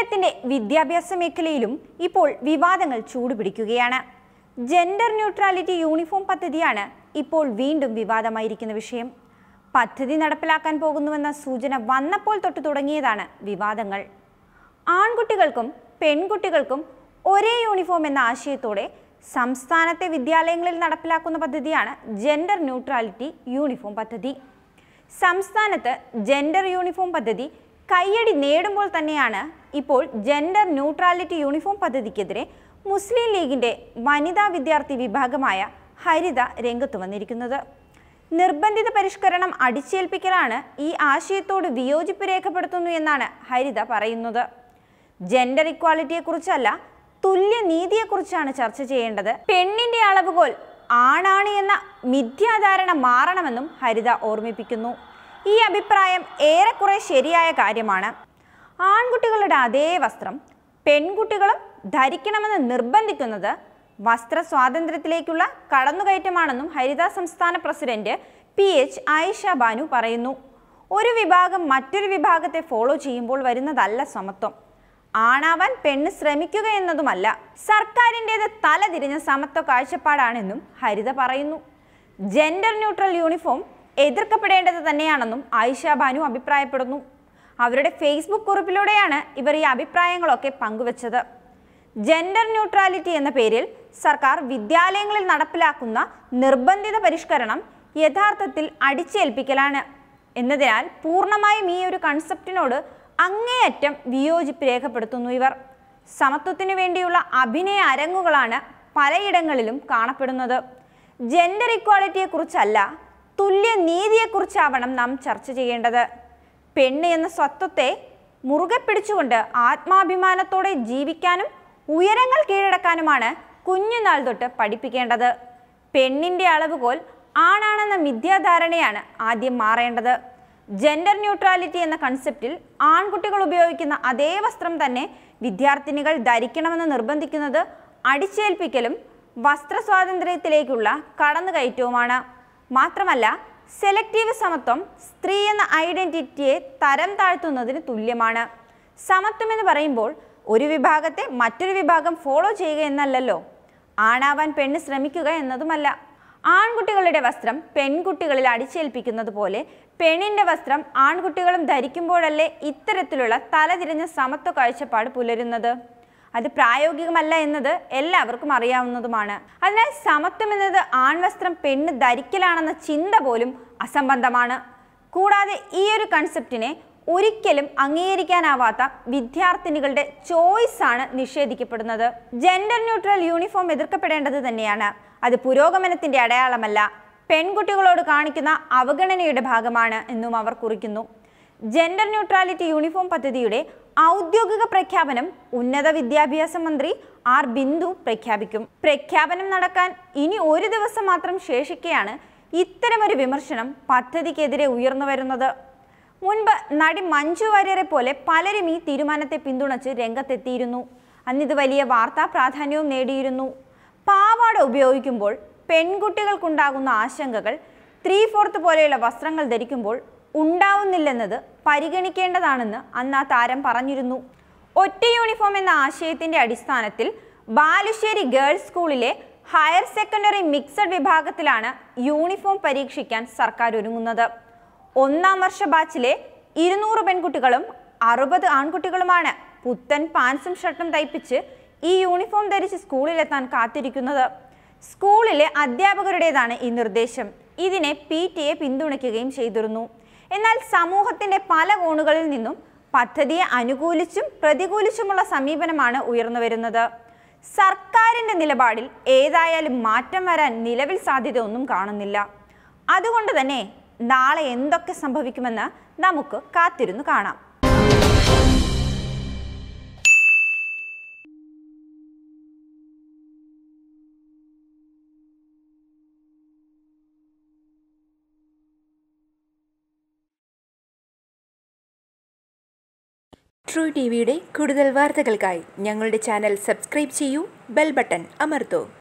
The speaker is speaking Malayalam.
കേരളത്തിന്റെ വിദ്യാഭ്യാസ മേഖലയിലും ഇപ്പോൾ വിവാദങ്ങൾ ചൂടുപിടിക്കുകയാണ് ജെൻഡർ ന്യൂട്രാലിറ്റി യൂണിഫോം പദ്ധതിയാണ് ഇപ്പോൾ വീണ്ടും വിവാദമായിരിക്കുന്ന വിഷയം പദ്ധതി നടപ്പിലാക്കാൻ പോകുന്നുവെന്ന സൂചന വന്നപ്പോൾ തൊട്ട് തുടങ്ങിയതാണ് വിവാദങ്ങൾ ആൺകുട്ടികൾക്കും പെൺകുട്ടികൾക്കും ഒരേ യൂണിഫോം എന്ന ആശയത്തോടെ സംസ്ഥാനത്തെ വിദ്യാലയങ്ങളിൽ നടപ്പിലാക്കുന്ന പദ്ധതിയാണ് ജെൻഡർ ന്യൂട്രാലിറ്റി യൂണിഫോം പദ്ധതി സംസ്ഥാനത്ത് ജെൻഡർ യൂണിഫോം പദ്ധതി കയ്യടി നേടുമ്പോൾ തന്നെയാണ് ഇപ്പോൾ ജെൻഡർ ന്യൂട്രാലിറ്റി യൂണിഫോം പദ്ധതിക്കെതിരെ മുസ്ലിം ലീഗിന്റെ വനിതാ വിദ്യാർത്ഥി വിഭാഗമായ ഹരിത രംഗത്ത് വന്നിരിക്കുന്നത് നിർബന്ധിത പരിഷ്കരണം അടിച്ചേൽപ്പിക്കലാണ് ഈ ആശയത്തോട് വിയോജിപ്പ് രേഖപ്പെടുത്തുന്നു എന്നാണ് ഹരിത പറയുന്നത് ജെൻഡർ ഇക്വാലിറ്റിയെക്കുറിച്ചല്ല തുല്യനീതിയെക്കുറിച്ചാണ് ചർച്ച ചെയ്യേണ്ടത് പെണ്ണിന്റെ അളവുകോൽ ആണാണ് എന്ന മിഥ്യാധാരണ മാറണമെന്നും ഹരിത ഓർമ്മിപ്പിക്കുന്നു ഈ അഭിപ്രായം ഏറെക്കുറെ ശരിയായ കാര്യമാണ് ആൺകുട്ടികളുടെ അതേ വസ്ത്രം പെൺകുട്ടികളും ധരിക്കണമെന്ന് നിർബന്ധിക്കുന്നത് വസ്ത്ര സ്വാതന്ത്ര്യത്തിലേക്കുള്ള കടന്നുകയറ്റമാണെന്നും ഹരിത സംസ്ഥാന president P H Ayisha Banu പറയുന്നു ഒരു വിഭാഗം മറ്റൊരു വിഭാഗത്തെ ഫോളോ ചെയ്യുമ്പോൾ വരുന്നതല്ല സമത്വം ആണാവാൻ പെണ്ണ് ശ്രമിക്കുക എന്നതുമല്ല സർക്കാരിൻ്റേത് തലതിരിഞ്ഞ സമത്വ കാഴ്ചപ്പാടാണെന്നും ഹരിത പറയുന്നു ജെൻഡർ ന്യൂട്രൽ യൂണിഫോം എതിർക്കപ്പെടേണ്ടത് തന്നെയാണെന്നും ആയിഷ ബാനു അഭിപ്രായപ്പെടുന്നു അവരുടെ ഫേസ്ബുക്ക് കുറിപ്പിലൂടെയാണ് ഇവർ ഈ അഭിപ്രായങ്ങളൊക്കെ പങ്കുവച്ചത് ജെൻഡർ ന്യൂട്രാലിറ്റി എന്ന പേരിൽ സർക്കാർ വിദ്യാലയങ്ങളിൽ നടപ്പിലാക്കുന്ന നിർബന്ധിത പരിഷ്കരണം യഥാർത്ഥത്തിൽ അടിച്ചേൽപ്പിക്കലാണ് എന്നതിനാൽ പൂർണ്ണമായും ഈ ഒരു കൺസെപ്റ്റിനോട് അങ്ങേയറ്റം വിയോജിപ്പ് രേഖപ്പെടുത്തുന്നു ഇവർ സമത്വത്തിനു വേണ്ടിയുള്ള അഭിനയ അരങ്ങുകളാണ് പലയിടങ്ങളിലും കാണപ്പെടുന്നത് ജെൻഡർ ഇക്വാളിറ്റിയെക്കുറിച്ചല്ല തുല്യ നീതിയെക്കുറിച്ചാവണം നാം ചർച്ച ചെയ്യേണ്ടത് പെണ്ണ് എന്ന സ്വത്വത്തെ മുറുകെ പിടിച്ചുകൊണ്ട് ആത്മാഭിമാനത്തോടെ ജീവിക്കാനും ഉയരങ്ങൾ കീഴടക്കാനുമാണ് കുഞ്ഞുനാൾ തൊട്ട് പഠിപ്പിക്കേണ്ടത് പെണ്ണിന്റെ അളവുകോൽ ആണാണെന്ന മിഥ്യാധാരണയാണ് ആദ്യം മാറേണ്ടത് ജെൻഡർ ന്യൂട്രാലിറ്റി എന്ന കൺസെപ്റ്റിൽ ആൺകുട്ടികൾ ഉപയോഗിക്കുന്ന അതേ വസ്ത്രം തന്നെ വിദ്യാർത്ഥിനികൾ ധരിക്കണമെന്ന് നിർബന്ധിക്കുന്നത് അടിച്ചേൽപ്പിക്കലും വസ്ത്ര സ്വാതന്ത്ര്യത്തിലേക്കുള്ള കടന്നുകയറ്റവുമാണ് മാത്രമല്ല സെലക്റ്റീവ് സമത്വം സ്ത്രീ എന്ന ഐഡന്റിറ്റിയെ തരം താഴ്ത്തുന്നതിന് തുല്യമാണ് സമത്വം എന്ന് പറയുമ്പോൾ ഒരു വിഭാഗത്തെ മറ്റൊരു വിഭാഗം ഫോളോ ചെയ്യുക എന്നല്ലല്ലോ ആണാവാൻ പെണ്ണ് ശ്രമിക്കുക എന്നതുമല്ല ആൺകുട്ടികളുടെ വസ്ത്രം പെൺകുട്ടികളിൽ അടിച്ചേൽപ്പിക്കുന്നത് പോലെ പെണ്ണിന്റെ വസ്ത്രം ആൺകുട്ടികളും ധരിക്കുമ്പോഴല്ലേ ഇത്തരത്തിലുള്ള തലതിരിഞ്ഞ സമത്വ കാഴ്ചപ്പാട് പുലരുന്നത് അത് പ്രായോഗികമല്ല എന്നത് എല്ലാവർക്കും അറിയാവുന്നതുമാണ് അതിനാൽ സമത്വം എന്നത് ആൺവസ്ത്രം പെണ്ണ് ധരിക്കലാണെന്ന ചിന്ത പോലും അസംബന്ധമാണ് കൂടാതെ ഈ ഒരു കൺസെപ്റ്റിനെ ഒരിക്കലും അംഗീകരിക്കാനാവാത്ത വിദ്യാർത്ഥിനികളുടെ ചോയ്സ് ആണ് നിഷേധിക്കപ്പെടുന്നത് ജെൻഡർ ന്യൂട്രൽ യൂണിഫോം എതിർക്കപ്പെടേണ്ടത് തന്നെയാണ് അത് പുരോഗമനത്തിന്റെ അടയാളമല്ല പെൺകുട്ടികളോട് കാണിക്കുന്ന അവഗണനയുടെ ഭാഗമാണ് എന്നും അവർ കുറിക്കുന്നു ജെൻഡർ ന്യൂട്രാലിറ്റി യൂണിഫോം പദ്ധതിയുടെ ഔദ്യോഗിക പ്രഖ്യാപനം ഉന്നത വിദ്യാഭ്യാസ മന്ത്രി ആർ ബിന്ദു പ്രഖ്യാപിക്കും പ്രഖ്യാപനം നടക്കാൻ ഇനി ഒരു ദിവസം മാത്രം ശേഷിക്കെയാണ് ഇത്തരമൊരു വിമർശനം പദ്ധതിക്കെതിരെ ഉയർന്നു വരുന്നത് മുൻപ് നടി മഞ്ജു വാര്യരെ പോലെ പലരും ഈ തീരുമാനത്തെ പിന്തുണച്ച് രംഗത്തെത്തിയിരുന്നു അന്നിത് വലിയ വാർത്താ പ്രാധാന്യവും നേടിയിരുന്നു പാവാട ഉപയോഗിക്കുമ്പോൾ പെൺകുട്ടികൾക്കുണ്ടാകുന്ന ആശങ്കകൾ ത്രീ ഫോർത്ത് പോലെയുള്ള വസ്ത്രങ്ങൾ ധരിക്കുമ്പോൾ ഉണ്ടാവുന്നില്ലെന്നത് പരിഗണിക്കേണ്ടതാണെന്ന് അന്ന് ആ താരം പറഞ്ഞിരുന്നു ഒറ്റ യൂണിഫോം എന്ന ആശയത്തിന്റെ അടിസ്ഥാനത്തിൽ ബാലുശ്ശേരി ഗേൾസ് സ്കൂളിലെ ഹയർ സെക്കൻഡറി മിക്സഡ് വിഭാഗത്തിലാണ് യൂണിഫോം പരീക്ഷിക്കാൻ സർക്കാർ ഒരുങ്ങുന്നത് ഒന്നാം വർഷ ബാച്ചിലെ ഇരുന്നൂറ് പെൺകുട്ടികളും അറുപത് ആൺകുട്ടികളുമാണ് പുത്തൻ പാൻസും ഷർട്ടും തയ്പ്പിച്ച് ഈ യൂണിഫോം ധരിച്ച് സ്കൂളിലെത്താൻ കാത്തിരിക്കുന്നത് സ്കൂളിലെ അധ്യാപകരുടേതാണ് ഈ നിർദ്ദേശം ഇതിനെ പി ടി എ പിന്തുണയ്ക്കുകയും ചെയ്തിരുന്നു എന്നാൽ സമൂഹത്തിന്റെ പല കോണുകളിൽ നിന്നും പദ്ധതിയെ അനുകൂലിച്ചും പ്രതികൂലിച്ചുമുള്ള സമീപനമാണ് ഉയർന്നു വരുന്നത് സർക്കാരിന്റെ നിലപാടിൽ ഏതായാലും മാറ്റം വരാൻ നിലവിൽ സാധ്യത ഒന്നും കാണുന്നില്ല അതുകൊണ്ട് തന്നെ നാളെ എന്തൊക്കെ സംഭവിക്കുമെന്ന് നമുക്ക് കാത്തിരുന്നു കാണാം ട്രൂ ടി വിയുടെ കൂടുതൽ വാർത്തകൾക്കായി ഞങ്ങളുടെ ചാനൽ സബ്സ്ക്രൈബ് ചെയ്യൂ ബെൽ ബട്ടൺ അമർത്തൂ